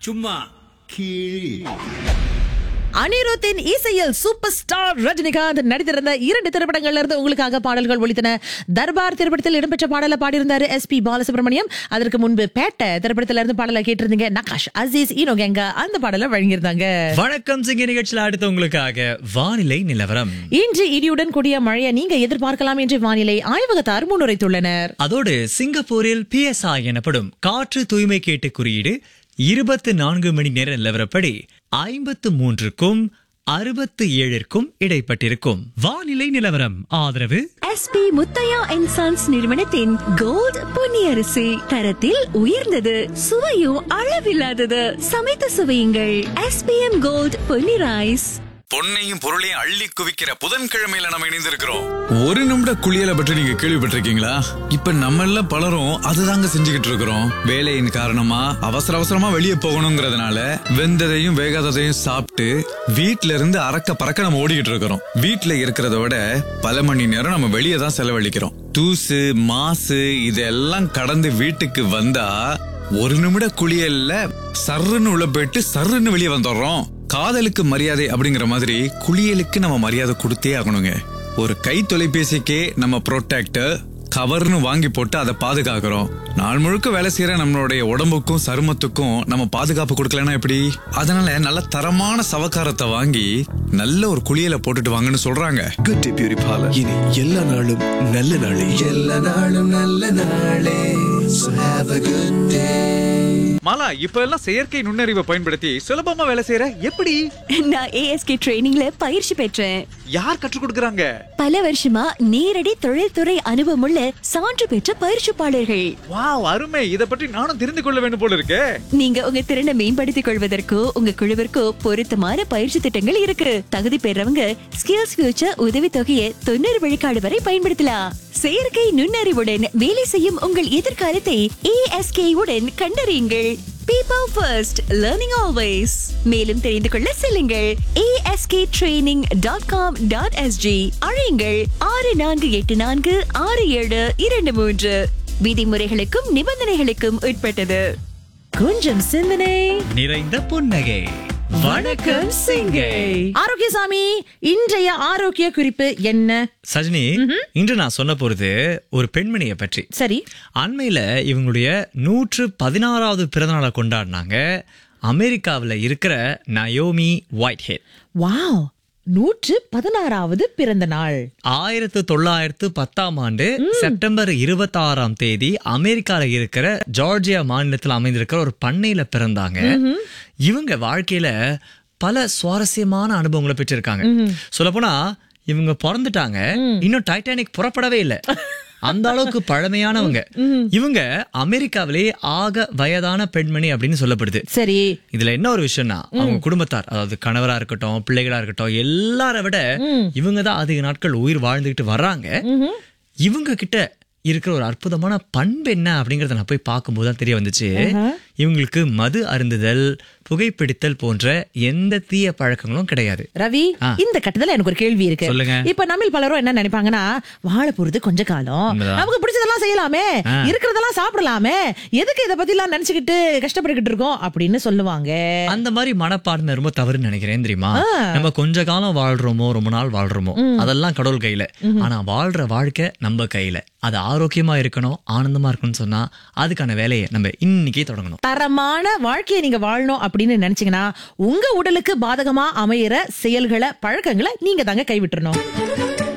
சும்மா கீழ் அனிருத்தின் இசையில் சூப்பர் ஸ்டார் ரஜினிகாந்த் நடித்திருந்த இரண்டு திரைப்படங்கள்ல இருந்து உங்களுக்காக பாடல்கள் ஒலித்தன தர்பார் திரைப்படத்தில் இடம்பெற்ற பாடலை பாடியிருந்தாரு எஸ் பி பாலசுப்ரமணியம் அதற்கு முன்பு பேட்ட திரைப்படத்துல இருந்து பாடலை கேட்டிருந்தீங்க நகாஷ் அசீஸ் ஈனோகெங்க அந்த பாடலை வழங்கியிருந்தாங்க வணக்கம் சிங்க நிகழ்ச்சியில் அடுத்து உங்களுக்காக வானிலை நிலவரம் இன்று இடியுடன் கூடிய மழையை நீங்க எதிர்பார்க்கலாம் என்று வானிலை ஆய்வகத்தார் முன்னுரைத்துள்ளனர் அதோடு சிங்கப்பூரில் பிஎஸ்ஐ எனப்படும் காற்று தூய்மை கேட்டு குறியீடு இருபத்தி நான்கு மணி நேர நிலவரப்படி ஐம்பத்து மூன்றுக்கும் அறுபத்து ஏழிற்கும் இடைப்பட்டிருக்கும் வானிலை நிலவரம் ஆதரவு எஸ்பி முத்தையா அண்ட் சன்ஸ் நிறுவனத்தின் கோல்ட் பொன்னியரிசி தரத்தில் உயர்ந்தது சுவையும் அளவில்லாதது சமைத்து சுவையுங்கள் எஸ்பிஎம் கோல்ட் பொன்னி ரைஸ் பொன்னையும் பொருளையும் அள்ளி குவிக்கிற புதன்கிழமையில நம்ம இணைந்திருக்கிறோம் ஒரு நிமிட குளியலை பற்றி நீங்க கேள்விப்பட்டிருக்கீங்களா இப்ப நம்ம எல்லாம் பலரும் அதுதாங்க செஞ்சுக்கிட்டு இருக்கிறோம் வேலையின் காரணமா அவசர அவசரமா வெளியே போகணுங்கிறதுனால வெந்ததையும் வேகாததையும் சாப்பிட்டு வீட்ல இருந்து அறக்க பறக்க நம்ம ஓடிக்கிட்டு இருக்கிறோம் வீட்ல இருக்கிறத விட பல மணி நேரம் நம்ம வெளியே தான் செலவழிக்கிறோம் தூசு மாசு இதெல்லாம் கடந்து வீட்டுக்கு வந்தா ஒரு நிமிட குளியல்ல சர்ருன்னு உள்ள போயிட்டு சர்ருன்னு வெளியே வந்துடுறோம் காதலுக்கு மரியாதை அப்படிங்கிற மாதிரி குளியலுக்கு நம்ம மரியாதை கொடுத்தே ஆகணுங்க ஒரு கை தொலைபேசிக்கே நம்ம ப்ரொடெக்டர் கவர்னு வாங்கி போட்டு அதை பாதுகாக்கிறோம் நாள் முழுக்க வேலை செய்யற நம்மளுடைய உடம்புக்கும் சருமத்துக்கும் நம்ம பாதுகாப்பு கொடுக்கலன்னா எப்படி அதனால நல்ல தரமான சவக்காரத்தை வாங்கி நல்ல ஒரு குளியலை போட்டுட்டு வாங்கன்னு சொல்றாங்க குட் டே பியூரிஃபாலர் இனி எல்லா நாளும் நல்ல நாளே எல்லா நாளும் நல்ல நாளே So have a good day. Mala இப்ப எல்லாம் செயற்கை நுண்ணறிவை பயன்படுத்தி சுலபமா வேலை செய்யற எப்படி நான் ஏஎஸ்கே ட்ரைனிங்ல பயிற்சி பெற்றேன் யார் கற்றுக் கொடுக்கறாங்க பல வருஷமா நேரடி தொழில்துறை அனுபவமுள்ள சான்று பெற்ற பயிற்சிப்பாளர்கள் வாவ் அருமை இத பற்றி நானும் தெரிந்து கொள்ள வேண்டும் போல இருக்கே நீங்க உங்க திறனை மேம்படுத்திக் கொள்வதற்கோ உங்க குழுவிற்கோ பொருத்தமான பயிற்சி திட்டங்கள் இருக்கு தகுதி பெறவங்க ஸ்கில்ஸ் ஃபியூச்சர் உதவி தொகையை தொண்ணூறு விழுக்காடு வரை பயன்படுத்தலாம் செயற்கை நுண்ணறிவுடன் வேலை செய்யும் உங்கள் எதிர்காலத்தை ஏஎஸ்கே உடன் கண்டறியுங்கள் பீப்பிள் ஃபர்ஸ்ட் லேர்னிங் ஆல்வேஸ் மேலும் தெரிந்து கொள்ள செல்லுங்கள் ASK training dot com dot SG அழையுங்கள் ஆறு நான்கு எட்டு நான்கு ஆறு ஏழு இரண்டு மூன்று விதிமுறைகளுக்கும் நிபந்தனைகளுக்கும் உட்பட்டது கொஞ்சம் சிந்தனை நிறைந்த புன்னகை வணக்கம் சிங்கை ஆரோக்கியசாமி இன்றைய ஆரோக்கிய குறிப்பு என்ன சஜினி இன்று நான் சொல்ல போறது ஒரு பெண்மணியை பற்றி சரி அண்மையில இவங்களுடைய நூற்று பதினாறாவது பிறந்தநாளை கொண்டாடினாங்க அமெரிக்காவுல இருக்கிற நயோமி ஒயிட் ஹெட் வாவ் நூற்று பதினாறாவது பிறந்த நாள் ஆயிரத்து தொள்ளாயிரத்து பத்தாம் ஆண்டு செப்டம்பர் இருபத்தி ஆறாம் தேதி அமெரிக்கால இருக்கிற ஜார்ஜியா மாநிலத்தில் அமைந்திருக்கிற ஒரு பண்ணையில பிறந்தாங்க இவங்க வாழ்க்கையில பல சுவாரஸ்யமான அனுபவங்களை பெற்றிருக்காங்க சொல்லப்போனா இவங்க பிறந்துட்டாங்க இன்னும் டைட்டானிக் புறப்படவே இல்லை அந்த அளவுக்கு பழமையானவங்க இவங்க அமெரிக்காவிலே ஆக வயதான பெண்மணி அப்படின்னு சொல்லப்படுது சரி இதுல என்ன ஒரு விஷயம்னா அவங்க குடும்பத்தார் அதாவது கணவரா இருக்கட்டும் பிள்ளைகளா இருக்கட்டும் எல்லாரை விட இவங்க தான் அதிக நாட்கள் உயிர் வாழ்ந்துகிட்டு வர்றாங்க இவங்க கிட்ட இருக்கிற ஒரு அற்புதமான பண்பு என்ன அப்படிங்கறத நான் போய் பார்க்கும்போது தான் தெரிய வந்துச்சு இவங்களுக்கு மது அருந்துதல் புகைப்பிடித்தல் போன்ற எந்த தீய பழக்கங்களும் கிடையாது ரவி ஆ. இந்த கட்டத்துல எனக்கு ஒரு கேள்வி இருக்கு சொல்லுங்க. இப்ப நம்ம பலரும் என்ன நினைப்பாங்கன்னா வாழ போறது கொஞ்ச காலம் உண்மைதான். நமக்கு பிடிச்சதெல்லாம் செய்யலாமே ஆ. இருக்கிறதெல்லாம் சாப்பிடலாமே எதுக்கு இத பத்தி எல்லாம் நினைச்சுக்கிட்டு கஷ்டப்பட்டுக்கிட்டு இருக்கோம் அப்படின்னு சொல்லுவாங்க அந்த மாதிரி மனப்பான்மை ரொம்ப தவறுன்னு நினைக்கிறேன் தெரியுமா நம்ம கொஞ்ச காலம் வாழ்றோமோ ரொம்ப நாள் வாழ்றோமோ அதெல்லாம் கடவுள் கையில ஆனா வாழ்ற வாழ்க்கை நம்ம கையில அது ஆரோக்கியமா இருக்கணும் ஆனந்தமா இருக்கணும்னு சொன்னா அதுக்கான வேலையை நம்ம இன்னைக்கே தொடங்கணும் தரமான வாழ்க்கையை நீங்க வாழணும் அப்படின்னு நினைச்சீங்கன்னா உங்க உடலுக்கு பாதகமா அமையிற செயல்களை பழக்கங்களை நீங்க தாங்க கைவிட்டுறணும்